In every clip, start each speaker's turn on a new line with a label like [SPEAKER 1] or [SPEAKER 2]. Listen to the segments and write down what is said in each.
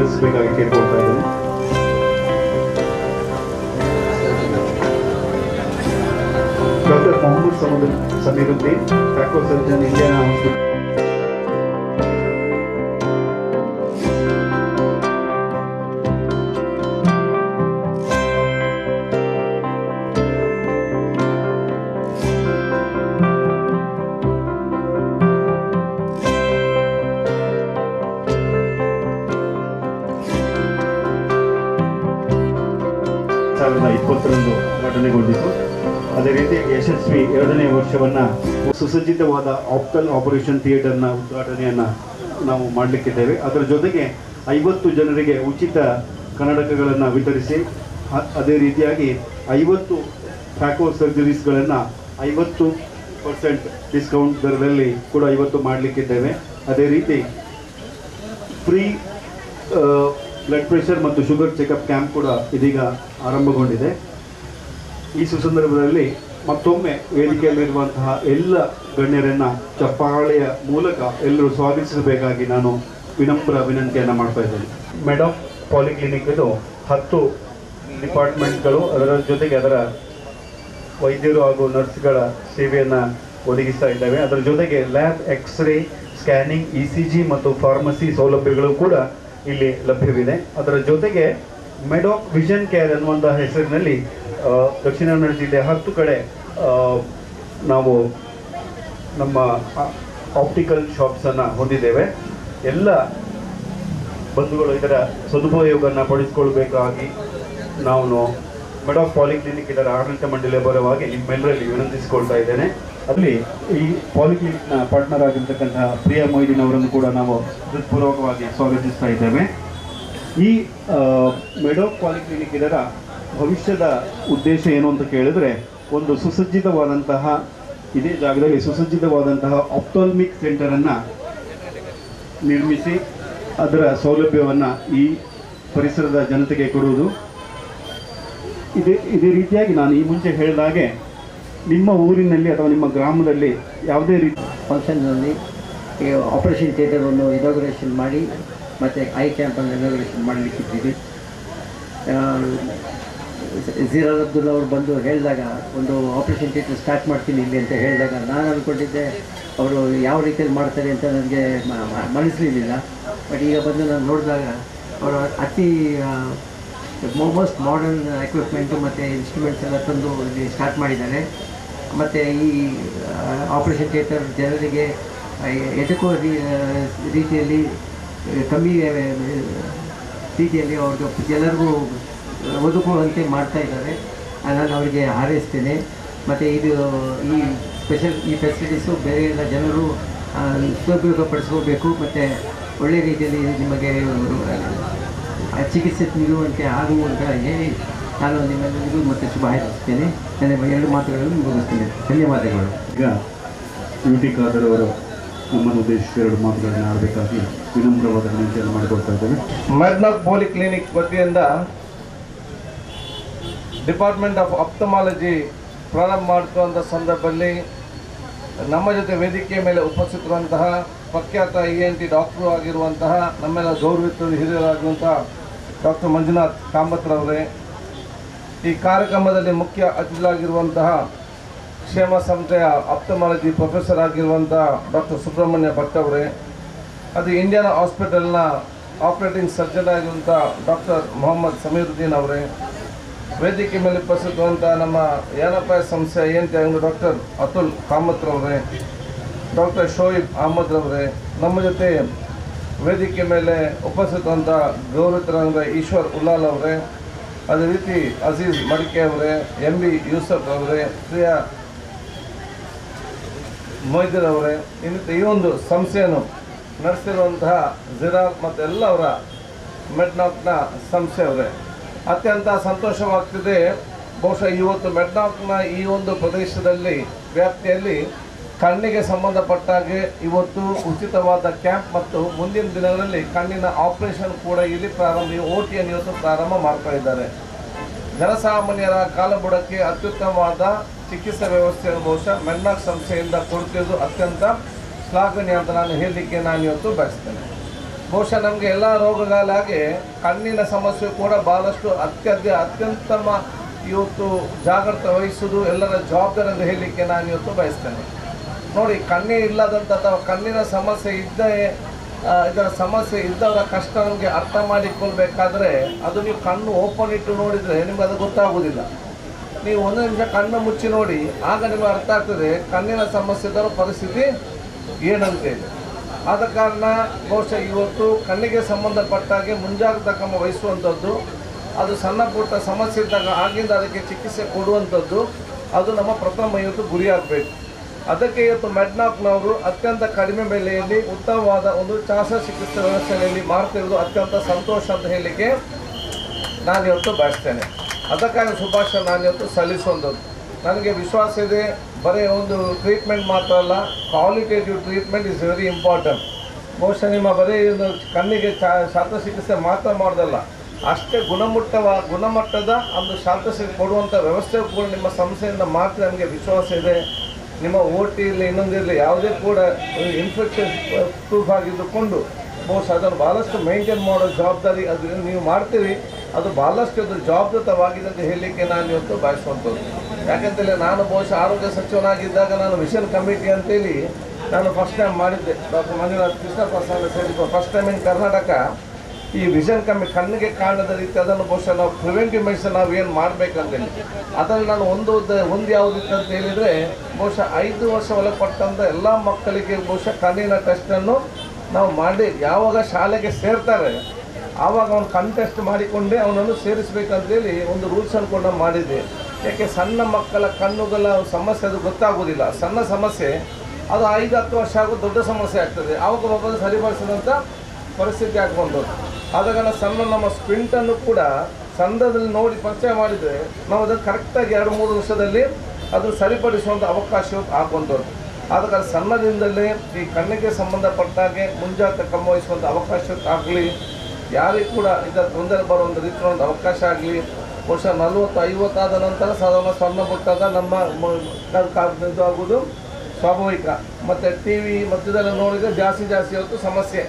[SPEAKER 1] ಸ್ವಾಗತಿಸಬೇಕಾಗಿ ಕೇಳ್ಕೊಳ್ತಾ ಇದ್ದೇನೆ ಡಾಕ್ಟರ್ ಮೊಹಮ್ಮದ್ ಸಮುದ್ರ ಸಮೀರುದ್ದೀನ್ ಟ್ಯಾಕೋ ಸರ್ಜನ್ ಇಂಡಿಯನ್ ಹಾಸ್ಪಿಟಲ್ ಸಾವಿರದ ಇಪ್ಪತ್ತರಂದು ಉದ್ಘಾಟನೆಗೊಂಡಿತು ಅದೇ ರೀತಿ ಯಶಸ್ವಿ ಎರಡನೇ ವರ್ಷವನ್ನ ಸುಸಜ್ಜಿತವಾದ ಆಪ್ಟಲ್ ಆಪರೇಷನ್ ಥಿಯೇಟರ್ನ ಉದ್ಘಾಟನೆಯನ್ನ ನಾವು ಮಾಡಲಿಕ್ಕಿದ್ದೇವೆ ಅದರ ಜೊತೆಗೆ ಐವತ್ತು ಜನರಿಗೆ ಉಚಿತ ಕನ್ನಡಕಗಳನ್ನು ವಿತರಿಸಿ ಅ- ಅದೇ ರೀತಿಯಾಗಿ ಐವತ್ತು ಫ್ಯಾಕೋ ಸರ್ಜರೀಸ್ಗಳನ್ನು ಐವತ್ತು ಪರ್ಸೆಂಟ್ ಡಿಸ್ಕೌಂಟ್ ದರದಲ್ಲಿ ಕೂಡ ಇವತ್ತು ಮಾಡಲಿಕ್ಕಿದ್ದೇವೆ ಅದೇ ರೀತಿ ಫ್ರೀ ಬ್ಲಡ್ ಪ್ರೆಷರ್ ಮತ್ತು ಶುಗರ್ ಚೆಕಪ್ ಕ್ಯಾಂಪ್ ಕೂಡ ಇದೀಗ ಆರಂಭಗೊಂಡಿದೆ ಈ ಸುಸಂದರ್ಭದಲ್ಲಿ ಮತ್ತೊಮ್ಮೆ ವೇದಿಕೆಯಲ್ಲಿರುವಂತಹ ಎಲ್ಲ ಗಣ್ಯರನ್ನ ಚಪ್ಪಾಳೆಯ ಮೂಲಕ ಎಲ್ಲರೂ ಸ್ವಾಗತಿಸಬೇಕಾಗಿ ನಾನು ವಿನಮ್ರ ವಿನಂತಿಯನ್ನು ಮಾಡ್ತಾ ಇದ್ದೇನೆ ಮೇಡಮ್ ಪಾಲಿಕ್ಲಿನಿಕ್ ಇದು ಹತ್ತು ಡಿಪಾರ್ಟ್ಮೆಂಟ್ಗಳು ಅದರ ಜೊತೆಗೆ ಅದರ ವೈದ್ಯರು ಹಾಗೂ ನರ್ಸ್ಗಳ ಸೇವೆಯನ್ನು ಒದಗಿಸ್ತಾ ಇದ್ದಾವೆ ಅದರ ಜೊತೆಗೆ lab X-ray scanning E C G ಮತ್ತು ಫಾರ್ಮಸಿ ಸೌಲಭ್ಯಗಳು ಕೂಡ ಇಲ್ಲಿ ಲಭ್ಯವಿದೆ ಅದರ ಜೊತೆಗೆ ಮೆಡಾಕ್ ವಿಷನ್ ಕೇರ್ ಅನ್ನುವಂತಹ ಹೆಸರಿನಲ್ಲಿ ಆ, ದಕ್ಷಿಣ ಕನ್ನಡ ಜಿಲ್ಲೆ ಹತ್ತು ಕಡೆ ಆ, ನಾವು ನಮ್ಮ ಆಪ್ಟಿಕಲ್ ಶಾಪ್ಸನ್ನು ಹೊಂದಿದ್ದೇವೆ ಎಲ್ಲ ಬಂಧುಗಳು ಇದರ ಸದುಪಯೋಗವನ್ನು ಪಡಿಸಿಕೊಳ್ಬೇಕಾಗಿ ನಾವು ಮೆಡಾಕ್ ಪಾಲಿಕ್ಲಿನಿಕ್ ಇದರ ಆಡಳಿತ ಮಂಡಳಿಯ ಪರವಾಗಿ ನಿಮ್ಮೆಲ್ಲರಲ್ಲಿ ವಿನಂತಿಸಿಕೊಳ್ತಾ ಇದ್ದೇನೆ ಅಲ್ಲಿ ಈ ಪಾಲಿಕ್ಲಿನಿಕ್ನ ಪಾರ್ಟ್ನರ್ ಆಗಿರ್ತಕ್ಕಂತಹ ಪ್ರಿಯಾ ಮೊಯ್ದಿನ್ ಅವರನ್ನು ಕೂಡ ನಾವು ಹೃತ್ಪೂರ್ವಕವಾಗಿ ಸ್ವಾಗತಿಸ್ತಾ ಇದ್ದೇವೆ ಈ ಆ, ಮೆಡಾಕ್ ಪಾಲಿಕ್ಲಿನಿಕ್ ಇದರ ಭವಿಷ್ಯದ ಉದ್ದೇಶ ಏನು ಅಂತ ಕೇಳಿದ್ರೆ ಒಂದು ಸುಸಜ್ಜಿತವಾದಂತಹ ಇದೇ ಜಾಗದಲ್ಲಿ ಸುಸಜ್ಜಿತವಾದಂತಹ ಆಪ್ಟಾಲ್ಮಿಕ್ ಸೆಂಟರನ್ನು ನಿರ್ಮಿಸಿ ಅದರ ಸೌಲಭ್ಯವನ್ನು ಈ ಪರಿಸರದ ಜನತೆಗೆ ಕೊಡುವುದು ಇದೇ ಇದೇ ರೀತಿಯಾಗಿ ನಾನು ಈ ಮುಂಚೆ ಹೇಳಿದ ಹಾಗೆ ನಿಮ್ಮ ಊರಿನಲ್ಲಿ ಅಥವಾ ನಿಮ್ಮ ಗ್ರಾಮದಲ್ಲಿ ಯಾವುದೇ ರೀತಿ
[SPEAKER 2] ಫಂಕ್ಷನ್ನಲ್ಲಿ ಈ ಆಪರೇಷನ್ ಥಿಯೇಟರನ್ನು ಇನಾಗ್ರೇಷನ್ ಮಾಡಿ ಮತ್ತು ಐ ಕ್ಯಾಂಪನ್ನು ಇನಾಗ್ರೇಷನ್ ಮಾಡಲಿಕ್ಕಿದ್ದೀವಿ ಜೀರಾಲ್ ಅಬ್ದುಲ್ ಅವರು ಬಂದು ಹೇಳಿದಾಗ ಒಂದು ಆಪರೇಷನ್ ಥಿಯೇಟರ್ ಸ್ಟಾರ್ಟ್ ಮಾಡ್ತೀನಿ ಇಲ್ಲಿ ಅಂತ ಹೇಳಿದಾಗ ನಾನು ಅಂದ್ಕೊಂಡಿದ್ದೆ ಅವರು ಯಾವ ರೀತಿಯಲ್ಲಿ ಮಾಡ್ತಾರೆ ಅಂತ ನನಗೆ ಮನಸ್ಲಿರಲಿಲ್ಲ ಬಟ್ ಈಗ ಬಂದು ನಾನು ನೋಡಿದಾಗ ಅವರು ಅತಿ ಮೋಸ್ಟ್ ಮಾಡರ್ನ್ ಎಕ್ವಿಪ್ಮೆಂಟು ಮತ್ತು ಇನ್ಸ್ಟ್ರೂಮೆಂಟ್ಸ್ ಎಲ್ಲ ತಂದು ಇಲ್ಲಿ ಸ್ಟಾರ್ಟ್ ಮಾಡಿದ್ದಾರೆ ಮತ್ತು ಈ ಆಪರೇಷನ್ ಥಿಯೇಟರ್ ಜನರಿಗೆ ಆ, ಎಟಕೋ ರೀ- ರೀತಿಯಲ್ಲಿ ಆ, ಕಮ್ಮಿ ಆ, ರೀತಿಯಲ್ಲಿ ಅವ್ರಿಗೆ ಎಲ್ಲರಿಗೂ ಒದಗುವಂತೆ ಮಾಡ್ತಾ ಇದ್ದಾರೆ ಆ, ನಾನು ಅವರಿಗೆ ಹಾರೈಸ್ತೇನೆ ಮತ್ತು ಇದು ಈ ಸ್ಪೆಷಲ್ ಈ ಫೆಸಿಲಿಟೀಸು ಬೇರೆ ಎಲ್ಲ ಜನರು ಆ, ಉಪಯೋಗಪಡಿಸ್ಕೋಬೇಕು ಮತ್ತು ಒಳ್ಳೆಯ ರೀತಿಯಲ್ಲಿ ನಿಮಗೆ ಆ, ಚಿಕಿತ್ಸೆ ನೀಡುವಂತೆ ಆಗುವಂತ ಹೇಳಿ ನಾನು ನಿಮ್ಮೆಲ್ಲರಿಗೂ ಮತ್ತೆ ಶುಭ ಹಾರೈಸುತ್ತೇನೆ ನನ್ನ ಎರಡು ಮಾತುಗಳನ್ನು ಮುಗಿಸ್ತೇನೆ ಧನ್ಯವಾದಗಳು
[SPEAKER 1] ಈಗ ಯುಟಿ ಖಾದರ್ ಅವರು ನಮ್ಮನ್ನು ಉದ್ದೇಶಿಸಿ ಎರಡು ಮಾತುಗಳನ್ನು ಆಡಬೇಕಾಗಿ ವಿನಮ್ರವಾದ ವಿನಂತಿಯನ್ನು ಮಾಡಿಕೊಡ್ತಾ ಇದ್ದೇವೆ
[SPEAKER 3] ಮೆಡ್ನಾಕ್ ಪೋಲಿ ಕ್ಲಿನಿಕ್ ವತಿಯಿಂದ ಡಿಪಾರ್ಟ್ಮೆಂಟ್ ಆಫ್ ಅಪ್ತಮಾಲಜಿ ಪ್ರಾರಂಭ ಮಾಡ್ತುವಂಥ ಸಂದರ್ಭದಲ್ಲಿ ನಮ್ಮ ಜೊತೆ ವೇದಿಕೆಯ ಮೇಲೆ ಉಪಸ್ಥಿತರುವಂತಹ ಪ್ರಖ್ಯಾತ ಇ ಎನ್ ಟಿ ಡಾಕ್ಟ್ರು ಆಗಿರುವಂತಹ ನಮ್ಮೆಲ್ಲ ಗೌರವಿತ ಹಿರಿಯರಾಗಿರುವಂತಹ ಡಾಕ್ಟರ್ ಮಂಜುನಾಥ್ ಕಾಂಬತ್ರವರೇ ಈ ಕಾರ್ಯಕ್ರಮದಲ್ಲಿ ಮುಖ್ಯ ಅತಿಥಿಗಳಾಗಿರುವಂತಹ ಕ್ಷೇಮ ಸಂಸ್ಥೆಯ ಅಪ್ತಮಾಲಜಿ ಪ್ರೊಫೆಸರ್ ಆಗಿರುವಂತಹ ಡಾಕ್ಟರ್ ಸುಬ್ರಹ್ಮಣ್ಯ ಭಟ್ ಅವರೇ ಅದು ಇಂಡಿಯನ್ ಹಾಸ್ಪಿಟಲ್ನ ಆಪರೇಟಿಂಗ್ ಸರ್ಜನ್ ಆಗಿರುವಂಥ ಡಾಕ್ಟರ್ ಮೊಹಮ್ಮದ್ ಸಮೀರುದ್ದೀನ್ ಅವರೇ ವೇದಿಕೆ ಮೇಲೆ ಉಪಸ್ಥಿತವಂಥ ನಮ್ಮ ಏನಪ್ಪ ಸಂಸ್ಥೆ ಏನಂತ ಅಂಗಡಿ ಡಾಕ್ಟರ್ ಅತುಲ್ ಕಾಮತ್ ರವರೇ ಡಾಕ್ಟರ್ ಶೋಯಿಬ್ ಅಹಮದ್ ರವರೇ ನಮ್ಮ ಜೊತೆ ವೇದಿಕೆ ಮೇಲೆ ಉಪಸ್ಥಿತವಂಥ ಗೌರವಿತರಾದ ಈಶ್ವರ್ ಉಲ್ಲಾಲ್ ಅವರೇ ಅದೇ ರೀತಿ ಅಜೀಜ್ ಮಡಿಕೆ ಅವರೇ ಎಂ ಬಿ ಯೂಸಫ್ ಅವರೇ ಪ್ರಿಯಾ ಮೊಯ್ದರ್ ಅವರೇ ಇನ್ನಿತ ಈ ಒಂದು ಸಂಸ್ಥೆಯನ್ನು ನಡೆಸಿರುವಂತಹ ಜಿರಾಲ್ ಮತ್ತು ಎಲ್ಲ ಅವರ ಮೆಡ್ನಾಕ್ನ ಸಂಸ್ಥೆಯವರೇ ಅತ್ಯಂತ ಸಂತೋಷವಾಗ್ತಿದೆ ಬಹುಶಃ ಇವತ್ತು ಮೆಡ್ನಾಕ್ನ ಈ ಒಂದು ಪ್ರದೇಶದಲ್ಲಿ ವ್ಯಾಪ್ತಿಯಲ್ಲಿ ಕಣ್ಣಿಗೆ ಸಂಬಂಧಪಟ್ಟಾಗೆ ಇವತ್ತು ಉಚಿತವಾದ ಕ್ಯಾಂಪ್ ಮತ್ತು ಮುಂದಿನ ದಿನಗಳಲ್ಲಿ ಕಣ್ಣಿನ ಆಪರೇಷನ್ ಕೂಡ ಇಲ್ಲಿ ಪ್ರಾರಂಭ ಓ ಟಿಯನ್ನು ಇವತ್ತು ಪ್ರಾರಂಭ ಮಾಡ್ತಾ ಇದ್ದಾರೆ ಜನಸಾಮಾನ್ಯರ ಕಾಲಬುಡಕ್ಕೆ ಅತ್ಯುತ್ತಮವಾದ ಚಿಕಿತ್ಸಾ ವ್ಯವಸ್ಥೆಯನ್ನು ಬಹುಶಃ ಮೆಡ್ನಾಕ್ ಸಂಸ್ಥೆಯಿಂದ ಕೊಡ್ತಿದ್ದು ಅತ್ಯಂತ ಶ್ಲಾಘನೀಯ ಅಂತ ನಾನು ಹೇಳಲಿಕ್ಕೆ ನಾನು ಇವತ್ತು ಬಯಸ್ತೇನೆ ಬಹುಶಃ ನಮಗೆ ಎಲ್ಲ ರೋಗಗಳಾಗಿ ಕಣ್ಣಿನ ಸಮಸ್ಯೆ ಕೂಡ ಬಹಳಷ್ಟು ಅತ್ಯಧ್ಯ ಅತ್ಯಂತಮ ಇವತ್ತು ಜಾಗ್ರತೆ ವಹಿಸುವುದು ಎಲ್ಲರ ಜವಾಬ್ದಾರಿ ಅಂತ ಹೇಳಲಿಕ್ಕೆ ನಾನು ಇವತ್ತು ಬಯಸ್ತೇನೆ ನೋಡಿ ಕಣ್ಣೇ ಇಲ್ಲದಂಥ ಅಥವಾ ಕಣ್ಣಿನ ಸಮಸ್ಯೆ ಇದ್ದೇ ಆ, ಇದರ ಸಮಸ್ಯೆ ಇದ್ದವರ ಕಷ್ಟ ನಮಗೆ ಅರ್ಥ ಮಾಡಿಕೊಳ್ಬೇಕಾದ್ರೆ ಅದು ನೀವು ಕಣ್ಣು ಓಪನ್ ಇಟ್ಟು ನೋಡಿದರೆ ನಿಮ್ಗೆ ಅದು ಗೊತ್ತಾಗೋದಿಲ್ಲ ನೀವು ಒಂದು ನಿಮಿಷ ಕಣ್ಣು ಮುಚ್ಚಿ ನೋಡಿ ಆಗ ನಿಮಗೆ ಅರ್ಥ ಆಗ್ತದೆ ಕಣ್ಣಿನ ಸಮಸ್ಯೆ ಇದ್ದವರ ಪರಿಸ್ಥಿತಿ ಏನಂತೇಳಿ ಆದ ಕಾರಣ ಬಹುಶಃ ಇವತ್ತು ಕಣ್ಣಿಗೆ ಸಂಬಂಧಪಟ್ಟಾಗೆ ಮುಂಜಾಗ್ರತಾ ಕ್ರಮ ವಹಿಸುವಂಥದ್ದು ಅದು ಸಣ್ಣ ಪುಟ್ಟ ಸಮಸ್ಯೆ ಇದ್ದಾಗ ಆಗಿಂದ ಅದಕ್ಕೆ ಚಿಕಿತ್ಸೆ ಕೊಡುವಂಥದ್ದು ಅದು ನಮ್ಮ ಪ್ರಥಮ ಇವತ್ತು ಗುರಿಯಾಗಬೇಕು ಅದಕ್ಕೆ ಇವತ್ತು ಮೆಡ್ನಾಕ್ನವರು ಅತ್ಯಂತ ಕಡಿಮೆ ಬೆಲೆಯಲ್ಲಿ ಉತ್ತಮವಾದ ಒಂದು ಚಾಸ ಚಿಕಿತ್ಸೆ ವ್ಯವಸ್ಥೆಯಲ್ಲಿ ಮಾಡ್ತಿರೋದು ಅತ್ಯಂತ ಸಂತೋಷ ಅಂತ ಹೇಳಲಿಕ್ಕೆ ನಾನು ಇವತ್ತು ಬಯಸ್ತೇನೆ ಅದಕ್ಕಾಗಿ ಶುಭಾಶಯ ನಾನು ಇವತ್ತು ಸಲ್ಲಿಸುವಂಥದ್ದು ನನಗೆ ವಿಶ್ವಾಸ ಇದೆ ಬರೀ ಒಂದು ಟ್ರೀಟ್ಮೆಂಟ್ ಮಾತ್ರ ಅಲ್ಲ qualitative treatment is very important ಬಹುಶಃ ನಿಮ್ಮ ಬರೀ ಒಂದು ಕಣ್ಣಿಗೆ ಚಾ ಶಸ್ತ್ರಚಿಕಿತ್ಸೆ ಮಾತ್ರ ಮಾಡೋದಲ್ಲ ಅಷ್ಟೇ ಗುಣಮಟ್ಟವ ಗುಣಮಟ್ಟದ ಒಂದು ಶಸ್ತ್ರಚಿಕಿತ್ಸೆ ಕೊಡುವಂಥ ವ್ಯವಸ್ಥೆ ಕೂಡ ನಿಮ್ಮ ಸಂಸ್ಥೆಯಿಂದ ಮಾತ್ರ ನಮಗೆ ವಿಶ್ವಾಸ ಇದೆ ನಿಮ್ಮ ಓ ಟಿ ಇರಲಿ ಇನ್ನೊಂದಿರಲಿ ಯಾವುದೇ ಕೂಡ ಇನ್ಫೆಕ್ಷನ್ ಪ್ರೂಫ್ ಆಗಿದ್ದುಕೊಂಡು ಬಹುಶಃ ಅದನ್ನು ಭಾಳಷ್ಟು ಮೇಂಟೈನ್ ಮಾಡೋ ಜವಾಬ್ದಾರಿ ಅದು ನೀವು ಮಾಡ್ತೀರಿ ಅದು ಭಾಳಷ್ಟು ಅದು ಜವಾಬ್ದಾರಿತವಾಗಿದೆ ಅಂತ ಹೇಳಲಿಕ್ಕೆ ನಾನು ಇವತ್ತು ಬಯಸುವಂಥದ್ದು ಯಾಕಂತೇಳಿ ನಾನು ಬಹುಶಃ ಆರೋಗ್ಯ ಸಚಿವನಾಗಿದ್ದಾಗ ನಾನು ವಿಷನ್ ಕಮಿಟಿ ಅಂತೇಳಿ ನಾನು ಫಸ್ಟ್ ಟೈಮ್ ಮಾಡಿದ್ದೆ ಡಾಕ್ಟರ್ ಮಂಜುನಾಥ್ ಕೃಷ್ಣ ಪ್ರಸಾದ್ ಸೇರಿಕೊಂಡು ಫಸ್ಟ್ ಟೈಮ್ ಇನ್ ಕರ್ನಾಟಕ ಈ ವಿಷನ್ ಕಮ್ಮಿ ಕಣ್ಣಿಗೆ ಕಾಣದ ರೀತಿ ಅದನ್ನು ಬಹುಶಃ ನಾವು ಪ್ರಿವೆಂಟಿವ್ ಮೆಡಿಸಿನ್ ನಾವು ಏನು ಮಾಡಬೇಕಂತೇಳಿ ಅದರಲ್ಲಿ ನಾನು ಒಂದು ಉದ್ದ- ಒಂದು ಯಾವುದಿತ್ತು ಅಂತ ಹೇಳಿದರೆ ಬಹುಶಃ ಐದು ವರ್ಷ ಒಳಪಟ್ಟಂಥ ಎಲ್ಲ ಮಕ್ಕಳಿಗೆ ಬಹುಶಃ ಕಣ್ಣಿನ ಟೆಸ್ಟನ್ನು ನಾವು ಮಾಡಿ ಯಾವಾಗ ಶಾಲೆಗೆ ಸೇರ್ತಾರೆ ಆವಾಗ ಅವನು ಕಣ್ ಟೆಸ್ಟ್ ಮಾಡಿಕೊಂಡೇ ಅವನನ್ನು ಸೇರಿಸಬೇಕಂತೇಳಿ ಒಂದು ರೂಲ್ಸನ್ನು ಕೂಡ ನಾವು ಮಾಡಿದ್ದೆ ಯಾಕೆ ಸಣ್ಣ ಮಕ್ಕಳ ಕಣ್ಣುಗಳ ಸಮಸ್ಯೆ ಅದು ಗೊತ್ತಾಗೋದಿಲ್ಲ ಸಣ್ಣ ಸಮಸ್ಯೆ ಅದು ಐದು ಹತ್ತು ವರ್ಷ ಆಗೋ ದೊಡ್ಡ ಸಮಸ್ಯೆ ಆಗ್ತದೆ ಆವಾಗ ಮೊಬೈಲ್ ಸರಿಪಡಿಸಿದಂಥ ಪರಿಸ್ಥಿತಿ ಆಗ್ಕೊಂಡು ಆದಾಗ ನಾವು ಸಣ್ಣ ನಮ್ಮ ಸ್ಪಿಂಟನ್ನು ಕೂಡ ಸಣ್ಣದಲ್ಲಿ ನೋಡಿ ಪರಿಚಯ ಮಾಡಿದರೆ ನಾವು ಅದನ್ನು ಕರೆಕ್ಟಾಗಿ ಎರಡು ಮೂರು ವರ್ಷದಲ್ಲಿ ಅದು ಸರಿಪಡಿಸುವಂಥ ಅವಕಾಶ ಆಗುವಂಥದ್ದು ಆದ ಕಾರಣ ಸಣ್ಣದಿಂದಲೇ ಈ ಕಣ್ಣಿಗೆ ಸಂಬಂಧಪಟ್ಟಾಗೆ ಮುಂಜಾಗ್ರತೆ ಕ್ರಮ ವಹಿಸುವಂಥ ಅವಕಾಶ ಆಗಲಿ ಯಾರಿಗೂ ಕೂಡ ಇದರ ತೊಂದರೆ ಬರುವಂಥ ರೀತಿಯ ಒಂದು ಅವಕಾಶ ಆಗಲಿ ಬಹುಶಃ ನಲವತ್ತು ಐವತ್ತಾದ ನಂತರ ಸಾಧಾರಣ ಸಣ್ಣ ಪುಟ್ಟದ ನಮ್ಮ ಮ- ಕ- ಕ- ಇದು ಆಗುವುದು ಸ್ವಾಭಾವಿಕ ಮತ್ತು ಟಿ ವಿ ಮತ್ತು ಇದೆಲ್ಲ ನೋಡಿದರೆ ಜಾಸ್ತಿ ಜಾಸ್ತಿ ಹೊತ್ತು ಸಮಸ್ಯೆ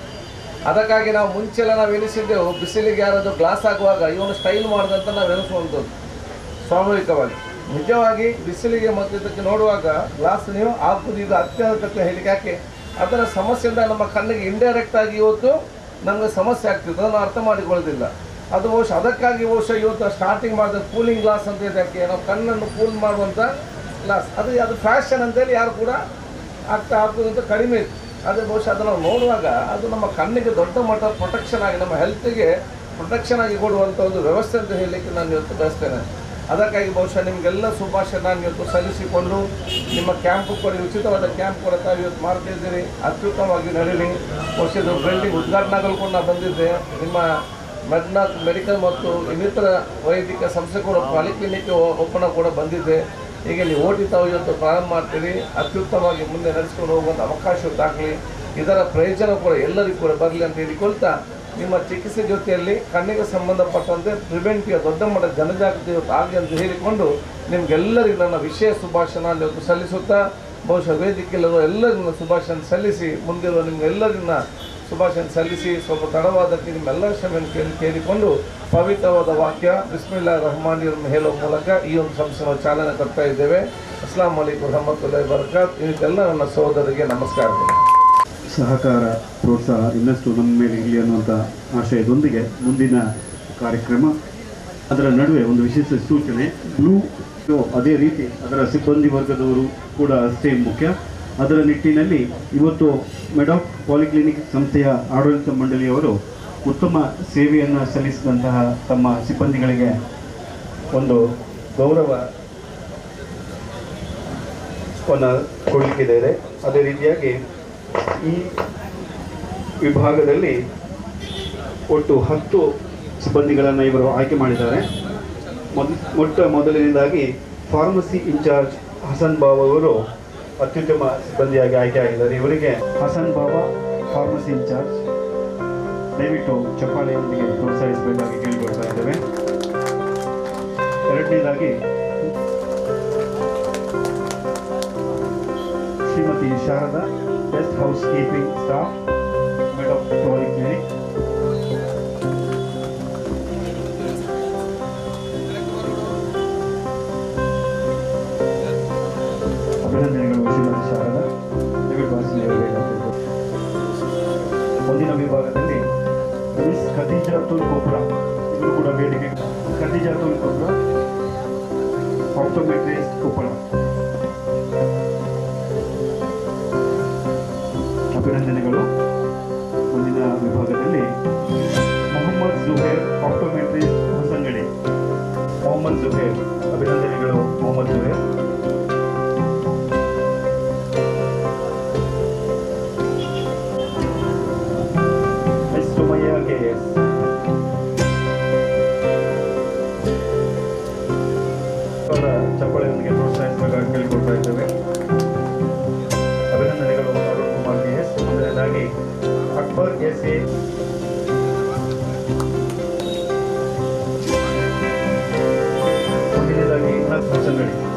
[SPEAKER 3] ಅದಕ್ಕಾಗಿ ನಾವು ಮುಂಚೆಲ್ಲ ನಾವು ಎನಿಸಿದ್ದೆವು ಬಿಸಿಲಿಗೆ ಯಾರಾದರೂ ಗ್ಲಾಸ್ ಆಗುವಾಗ ಇವನು ಸ್ಟೈಲ್ ಮಾಡಿದಂತ ನಾವು ಎನಿಸುವಂಥದ್ದು ಸ್ವಾಭಾವಿಕವಾಗಿ ನಿಜವಾಗಿ ಬಿಸಿಲಿಗೆ ಮತ್ತು ಇದಕ್ಕೆ ನೋಡುವಾಗ ಗ್ಲಾಸ್ ನೀವು ಹಾಕುದು ಇದು ಅತ್ಯವಶ್ಯಕ ಹೇಳಿಕೆ ಯಾಕೆ ಅದರ ಸಮಸ್ಯೆಯಿಂದ ನಮ್ಮ ಕಣ್ಣಿಗೆ ಇಂಡೈರೆಕ್ಟ್ ಆಗಿ ಇವತ್ತು ನಮಗೆ ಸಮಸ್ಯೆ ಆಗ್ತಿದೆ ಅದನ್ನು ಅರ್ಥ ಮಾಡಿಕೊಳ್ಳೋದಿಲ್ಲ ಅದು ಬಹುಶಃ ಅದಕ್ಕಾಗಿ ಬಹುಶಃ ಇವತ್ತು ಸ್ಟಾರ್ಟಿಂಗ್ ಮಾಡಿದ ಕೂಲಿಂಗ್ ಗ್ಲಾಸ್ ಅಂತ ಇದಕ್ಕೆ ನಾವು ಕಣ್ಣನ್ನು ಕೂಲ್ ಮಾಡುವಂಥ ಗ್ಲಾಸ್ ಅದು ಅದು ಫ್ಯಾಷನ್ ಅಂತೇಳಿ ಯಾರು ಕೂಡ ಆಗ್ತಾ ಹಾಕೋದಂತ ಕಡಿಮೆ ಇತ್ತು ಆದರೆ ಬಹುಶಃ ಅದನ್ನು ನೋಡುವಾಗ ಅದು ನಮ್ಮ ಕಣ್ಣಿಗೆ ದೊಡ್ಡ ಮಟ್ಟ ಪ್ರೊಟೆಕ್ಷನ್ ಆಗಿ ನಮ್ಮ ಹೆಲ್ತಿಗೆ ಪ್ರೊಟೆಕ್ಷನ್ ಆಗಿ ಕೊಡುವಂಥ ಒಂದು ವ್ಯವಸ್ಥೆ ಅಂತ ಹೇಳಲಿಕ್ಕೆ ನಾನು ಇವತ್ತು ಬಯಸ್ತೇನೆ ಅದಕ್ಕಾಗಿ ಬಹುಶಃ ನಿಮಗೆಲ್ಲ ಶುಭಾಶಯ ನಾನು ಇವತ್ತು ಸಲ್ಲಿಸಿಕೊಂಡು ನಿಮ್ಮ ಕ್ಯಾಂಪ್ ಕೂಡ ಉಚಿತವಾದ ಕ್ಯಾಂಪ್ ಕೂಡ ತಾವು ಇವತ್ತು ಮಾಡ್ತಿದ್ದೀರಿ ಅತ್ಯುತ್ತಮವಾಗಿ ನಡೀಲಿ ಬಹುಶಃ ಇದು ಬಿಲ್ಡಿಂಗ್ ಉದ್ಘಾಟನೆಗಳು ಕೂಡ ನಾನು ಬಂದಿದ್ದೆ ನಿಮ್ಮ ಮೆಡ್ನಾಥ್ ಮೆಡಿಕಲ್ ಮತ್ತು ಇನ್ನಿತರ ವೈದ್ಯಕೀಯ ಸಂಸ್ಥೆ ಕೂಡ ಪಾಲಿಕ್ಲಿನಿಕ್ ಒಪ್ಪಣ ಕೂಡ ಬಂದಿದ್ದೆ ಈಗ ಇಲ್ಲಿ ಓಟಿ ತಾವು ಇವತ್ತು ಪ್ರಾರಂಭ ಮಾಡ್ತೀರಿ ಅತ್ಯುತ್ತಮವಾಗಿ ಮುಂದೆ ನಡೆಸ್ಕೊಂಡು ಹೋಗುವಂಥ ಅವಕಾಶ ಆಗಲಿ ಇದರ ಪ್ರಯೋಜನ ಕೂಡ ಎಲ್ಲರಿಗೂ ಕೂಡ ಬರಲಿ ಅಂತ ಹೇಳಿಕೊಳ್ತಾ ನಿಮ್ಮ ಚಿಕಿತ್ಸೆ ಜೊತೆಯಲ್ಲಿ ಕಣ್ಣಿಗೆ ಸಂಬಂಧಪಟ್ಟಂತೆ ಪ್ರಿವೆಂಟಿವ್ ದೊಡ್ಡ ಮಟ್ಟದ ಜನಜಾಗೃತಿ ಇವತ್ತು ಆಗಲಿ ಅಂತ ಹೇಳಿಕೊಂಡು ನಿಮಗೆಲ್ಲರಿಗೂ ನನ್ನ ವಿಶೇಷ ಶುಭಾಶಯ ನಾನು ಇವತ್ತು ಸಲ್ಲಿಸುತ್ತಾ ಬಹುಶಃ ವೇದಿಕೆಯಲ್ಲಿರುವ ಎಲ್ಲರಿಗೂ ಶುಭಾಶಯ ಸಲ್ಲಿಸಿ ಮುಂದಿರುವ ನಿಮ್ಗೆಲ್ಲರನ್ನ ಶುಭಾಶಯ ಸಲ್ಲಿಸಿ ಸ್ವಲ್ಪ ತಡವಾದಕ್ಕೆ ನಿಮ್ಮೆಲ್ಲರ ಕ್ಷಮೆಯನ್ನು ಕೇಳಿ ಕೇಳಿಕೊಂಡು ಪವಿತ್ರವಾದ ವಾಕ್ಯ ಬಿಸ್ಮಿಲ್ಲಾ ರಹಮಾನಿಯನ್ನು ಹೇಳುವ ಮೂಲಕ ಈ ಒಂದು ಸಂಸ್ಥೆನ ಚಾಲನೆ ಕೊಡ್ತಾ ಇದ್ದೇವೆ ಅಸ್ಲಾಂ ವಲೈಕುಂ ರಹಮತುಲ್ಲಾಹಿ ಬರ್ಕಾತ್ ಇದಕ್ಕೆಲ್ಲ ನನ್ನ ಸಹೋದರಿಗೆ ನಮಸ್ಕಾರಗಳು
[SPEAKER 1] ಸಹಕಾರ ಪ್ರೋತ್ಸಾಹ ಇನ್ನಷ್ಟು ನಮ್ಮ ಮೇಲೆ ಇರಲಿ ಅನ್ನುವಂಥ ಆಶಯದೊಂದಿಗೆ ಮುಂದಿನ ಕಾರ್ಯಕ್ರಮ ಅದರ ನಡುವೆ ಒಂದು ವಿಶೇಷ ಸೂಚನೆ ಬ್ಲೂ ಅದೇ ರೀತಿ ಅದರ ಸಿಬ್ಬಂದಿ ವರ್ಗದವರು ಕೂಡ ಅಷ್ಟೇ ಮುಖ್ಯ ಅದರ ನಿಟ್ಟಿನಲ್ಲಿ ಇವತ್ತು ಮೆಡಾಕ್ ಪಾಲಿಕ್ಲಿನಿಕ್ ಸಂಸ್ಥೆಯ ಆಡಳಿತ ಮಂಡಳಿಯವರು ಉತ್ತಮ ಸೇವೆಯನ್ನು ಸಲ್ಲಿಸಿದಂತಹ ತಮ್ಮ ಸಿಬ್ಬಂದಿಗಳಿಗೆ ಒಂದು ಗೌರವ ವನ್ನು ಕೊಡಲಿಕ್ಕಿದ್ದಾರೆ ಅದೇ ರೀತಿಯಾಗಿ ಈ ವಿಭಾಗದಲ್ಲಿ ಒಟ್ಟು ಹತ್ತು ಸಿಬ್ಬಂದಿಗಳನ್ನು ಇವರು ಆಯ್ಕೆ ಮಾಡಿದ್ದಾರೆ ಮೊದ್ ಮೊಟ್ಟ ಮೊದಲನೇದಾಗಿ ಫಾರ್ಮಸಿ ಇನ್ಚಾರ್ಜ್ ಹಸನ್ ಬಾವ್ ಅವರು ಅತ್ಯುತ್ತಮ ಸಿಬ್ಬಂದಿಯಾಗಿ ಆಯ್ಕೆ ಆಗಿದ್ದಾರೆ ಇವರಿಗೆ ಹಸನ್ ಬಾವ ಫಾರ್ಮಸಿ ಇನ್ಚಾರ್ಜ್ ದಯವಿಟ್ಟು ಚಪ್ಪಾಳೆಯೊಂದಿಗೆ ಪ್ರೋತ್ಸಾಹಿಸಬೇಕಾಗಿ ಕೇಳಿಕೊಳ್ತಾ ಇದ್ದೇವೆ ಎರಡನೇದಾಗಿ Shrimati Sharada guest house keeping staff checkup polyclinic ಅಭಿನಂದನೆಗಳು ಶ್ರೀಮತಿ ಶಾರದಾ ದಯವಿಟ್ಟು ವಾಸಿ ನೆರವೇರಬೇಕು ಮುಂದಿನ ವಿಭಾಗದಲ್ಲಿ ಮಿಸ್ ಖದೀಜಾತುಲ್ ಕೊಬ್ರಾ ಇವರು ಕೂಡ ಬೇಡಿಕೆ ಖದೀಜಾತುಲ್ ಕೊಬ್ರಾ ಆಪ್ಟೋಮೆಟ್ರಿಸ್ಟ್ ಕೊಪ್ಪಳ ಅಭಿನಂದನೆಗಳು ಮುಂದಿನ ವಿಭಾಗದಲ್ಲಿ ಮೊಹಮ್ಮದ್ ಜುಹೇರ್ ಆಪ್ಟೋಮೆಟ್ರಿಸ್ಟ್ ಹೊಸಂಗಡಿ ಮೊಹಮ್ಮದ್ ಜುಹೇರ್ ಅಭಿನಂದನೆಗಳು Mohammed Zuhair S Sumayya K S ಅವರ ಚಪ್ಪಳೆಯೊಂದಿಗೆ ಪ್ರೋತ್ಸಾಹಿಸಬೇಕಾಗಿ ಕೇಳಿಕೊಳ್ತಾ ಇದ್ದೇವೆ ಅಭಿನಂದನೆಗಳು ಅರುಣ್ ಕುಮಾರ್ ಕೆ ಎಸ್ ಮೊದಲನೇದಾಗಿ ಅಕ್ಬರ್ ಎಸ್ ಎ ಮುಂದಿನದಾಗಿ ಇಗ್ನಾಥ್ ಹೊಸಂಗಡಿ